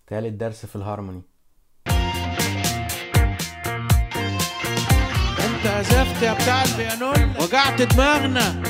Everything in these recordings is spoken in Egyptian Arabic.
تالت درس في الهارموني انت عزفت يا بتاع البيانون وجعت دماغنا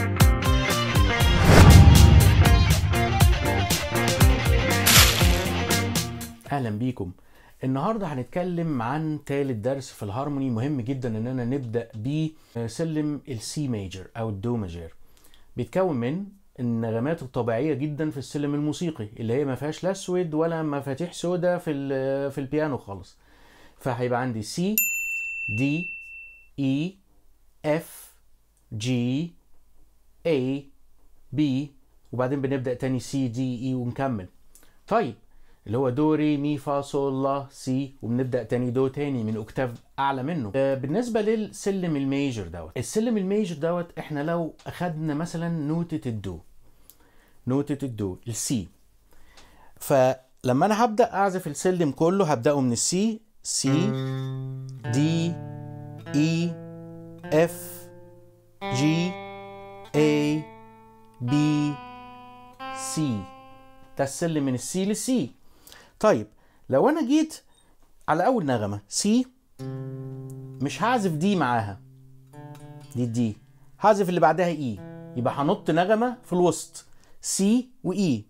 اهلا بيكم النهارده هنتكلم عن تالت درس في الهارموني مهم جدا اننا نبدا بسلم السي ميجر او الدو ماجير بيتكون من النغمات الطبيعيه جدا في السلم الموسيقي اللي هي ما فيهاش لا اسود ولا مفاتيح سودا في ال- في البيانو خالص فهيبقى عندي سي دي اي اف جي اي بي وبعدين بنبدا تاني سي دي اي ونكمل طيب اللي هو دو ري مي فا صول لا سي وبنبدا تاني دو تاني من اوكتاف اعلى منه آه، بالنسبه للسلم الميجر دوت السلم الميجر دوت احنا لو اخدنا مثلا نوتة الدو نوتة الدو السي فلما انا هبدا اعزف السلم كله هبداه من السي سي دي اي اف جي اي بي سي ده السلم من السي للسي طيب لو انا جيت على اول نغمه سي مش هعزف دي معاها دي دي هعزف اللي بعدها اي يبقى هنط نغمه في الوسط سي واي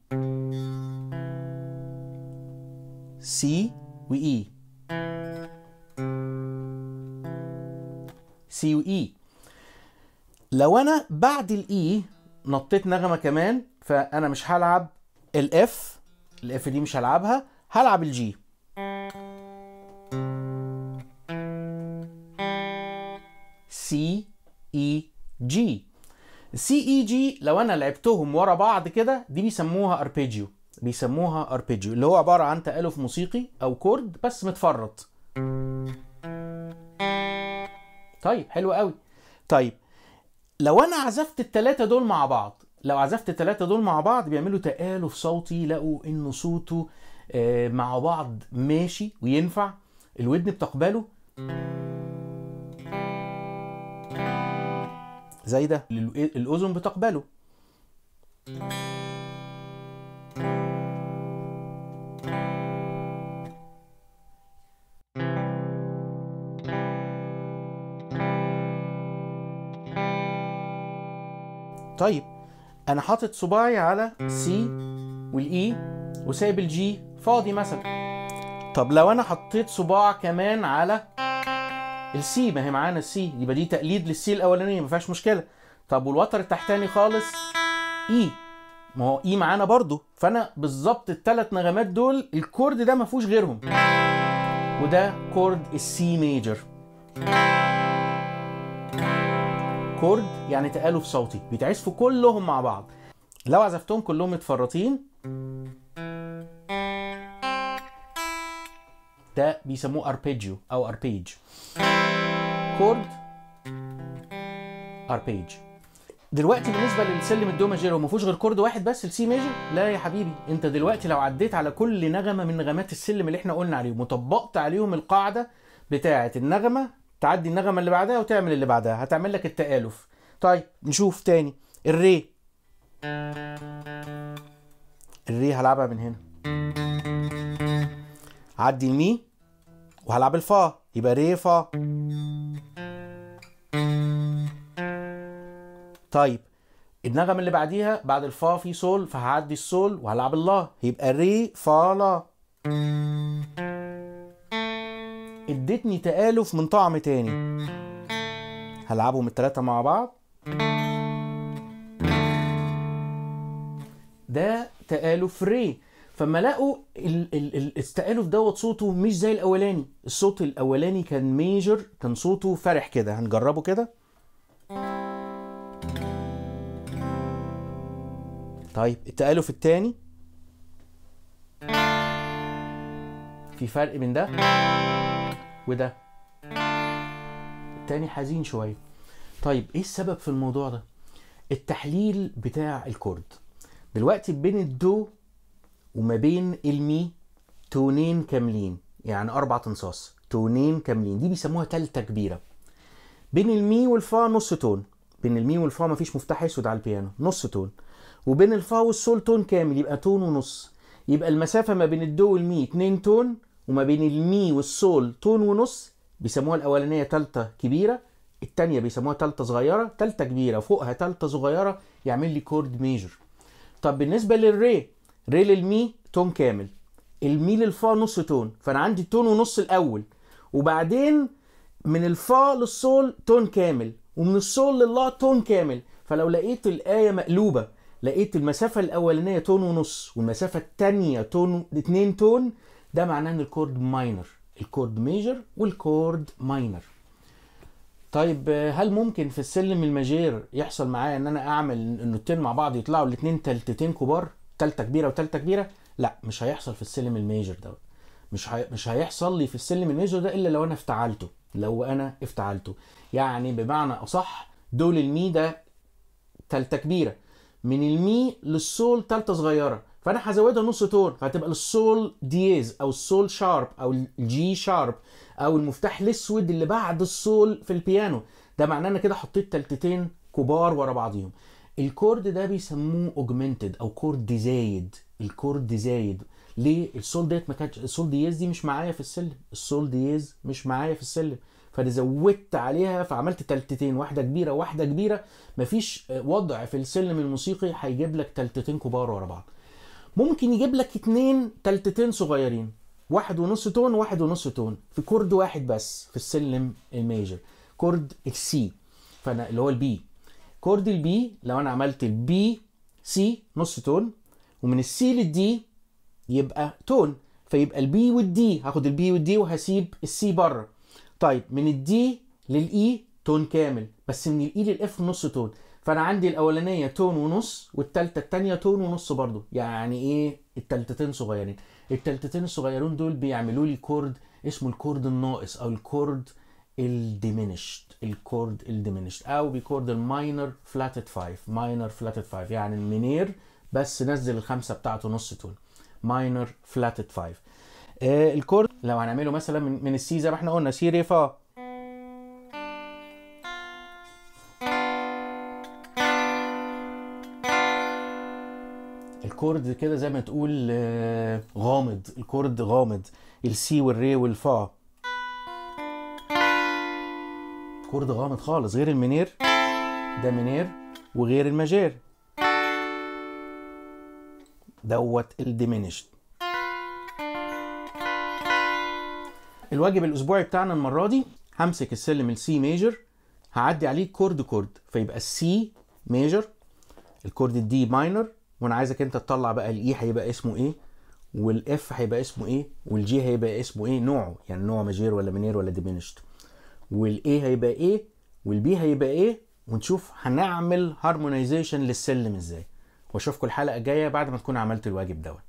سي واي سي واي لو انا بعد الاي نطيت نغمه كمان فانا مش هلعب الاف الاف دي مش هلعبها هلعب الجي سي اي جي السي اي جي لو انا لعبتهم ورا بعض كده دي بيسموها اربيجيو بيسموها اربيجيو اللي هو عباره عن تالف موسيقي او كورد بس متفرط طيب حلو قوي طيب لو انا عزفت التلاتة دول مع بعض لو عزفت التلاتة دول مع بعض بيعملوا تآلف صوتي لقوا انه صوته آه، مع بعض ماشي وينفع الودن بتقبله زي ده ال- الاذن بتقبله طيب انا حاطط صباعي على سي والاي وسايب الجي فاضي مثلا طب لو انا حطيت صباع كمان على السي ما هي معانا السي يبقى دي تقليد للسي الاولانيه ما فيهاش مشكله طب والوتر التحتاني خالص اي ما هو اي معانا برضو فانا بالظبط الثلاث نغمات دول الكورد ده ما فيهوش غيرهم وده كورد السي ميجر كورد يعني تآلف صوتي بيتعزفوا كلهم مع بعض لو عزفتهم كلهم متفرطين ده بيسموه اربيجيو او اربيج كورد اربيج دلوقتي بالنسبه للسلم الدو ماجير هو ما فيهوش غير كورد واحد بس السي ميجر لا يا حبيبي انت دلوقتي لو عديت على كل نغمه من نغمات السلم اللي احنا قلنا عليهم وطبقت عليهم القاعده بتاعه النغمه تعدي النغمه اللي بعدها وتعمل اللي بعدها هتعمل لك التآلف طيب نشوف تاني الري الري هلعبها من هنا عدي المي وهلعب الفا يبقى ري فا طيب النغمة اللي بعديها بعد الفا في سول فهعدي السول وهلعب اللا يبقى ري فا لا ادتني تآلف من طعم تاني هلعبهم التلاتة مع بعض ده تآلف ري فما لقوا ال- ال- ال- التآلف دوت صوته مش زي الأولاني الصوت الأولاني كان ميجر كان صوته فرح كده هنجربه كده طيب التآلف التاني في فرق بين ده وده التاني حزين شوية طيب ايه السبب في الموضوع ده التحليل بتاع الكورد دلوقتي بين الدو وما بين المي تونين كاملين يعني اربع تنصاص تونين كاملين دي بيسموها تالتة كبيرة بين المي والفا نص تون بين المي والفا مفيش مفتاح اسود على البيانو نص تون وبين الفا والسول تون كامل يبقى تون ونص يبقى المسافه ما بين الدو والمي 2 تون وما بين المي والسول تون ونص بيسموها الاولانيه تالتة كبيره التانية بيسموها تالتة صغيره تالتة كبيره فوقها تالتة صغيره يعمل لي كورد ميجر طب بالنسبه للري ري للمي تون كامل المي للفا نص تون فانا عندي تون ونص الاول وبعدين من الفا للسول تون كامل ومن السول لله تون كامل فلو لقيت الآية مقلوبة لقيت المسافة الأولانية تون ونص والمسافة التانية تون اتنين تون ده معناه ان الكورد ماينر الكورد ميجر والكورد ماينر طيب هل ممكن في السلم الماجير يحصل معايا ان انا اعمل النوتين مع بعض يطلعوا الاثنين تلتتين كبار تالتة كبيرة وتالتة كبيرة لا مش هيحصل في السلم الميجر ده مش هي... مش هيحصل لي في السلم الميجر ده الا لو انا افتعلته لو انا افتعلته يعني بمعنى اصح دول المي ده تالتة كبيرة من المي للسول تالتة صغيرة فانا هزودها نص تون فهتبقى السول دييز او السول شارب او الجي شارب او المفتاح الاسود اللي بعد السول في البيانو ده معناه ان كده حطيت تالتتين كبار ورا بعضيهم الكورد ده بيسموه اوجمنتد او كورد زايد الكورد زايد ليه السول ديت ما كانتش السول دييز دي مش معايا في السلم السول دييز مش معايا في السلم فانا زودت عليها فعملت تلتتين واحده كبيره واحده كبيره مفيش وضع في السلم الموسيقي هيجيب لك تلتتين كبار ورا بعض ممكن يجيب لك اتنين تلتتين صغيرين واحد ونص تون واحد ونص تون في كورد واحد بس في السلم الميجر كورد السي فانا اللي هو البي كورد البي لو انا عملت البي سي نص تون ومن السي للدي يبقى تون فيبقى البي والدي هاخد البي والدي وهسيب السي بره طيب من الدي للاي تون كامل بس من الاي للاف نص تون فانا عندي الاولانيه تون ونص والتالتة التانية تون ونص برضو يعني ايه التالتتين صغيرين التالتتين الصغيرين دول بيعملوا لي كورد اسمه الكورد الناقص او الكورد الديمينشد الكورد الديمينشد او بيكورد الماينر فلاتد 5 ماينر فلاتد 5 يعني المينير بس نزل الخمسه بتاعته نص تون ماينر فلاتد 5 آه الكورد لو هنعمله مثلا من, من السي زي ما احنا قلنا سي ري فا الكورد كده زي ما تقول آه غامض الكورد غامض السي والري والفا كورد غامض خالص غير المنير ده منير وغير الماجير دوت الديمينشد الواجب الاسبوعي بتاعنا المره دي همسك السلم السي ميجر هعدي عليه كورد كورد فيبقى السي ميجر الكورد الدي ماينر وانا عايزك انت تطلع بقى الاي هيبقى اسمه ايه والاف هيبقى اسمه ايه والجي هيبقى اسمه ايه نوعه يعني نوع ماجير ولا منير ولا ديمينشد والاي هيبقى ايه والبي هيبقى ايه ونشوف هنعمل هارمونايزيشن للسلم ازاي واشوفكم الحلقه الجايه بعد ما تكون عملت الواجب دوت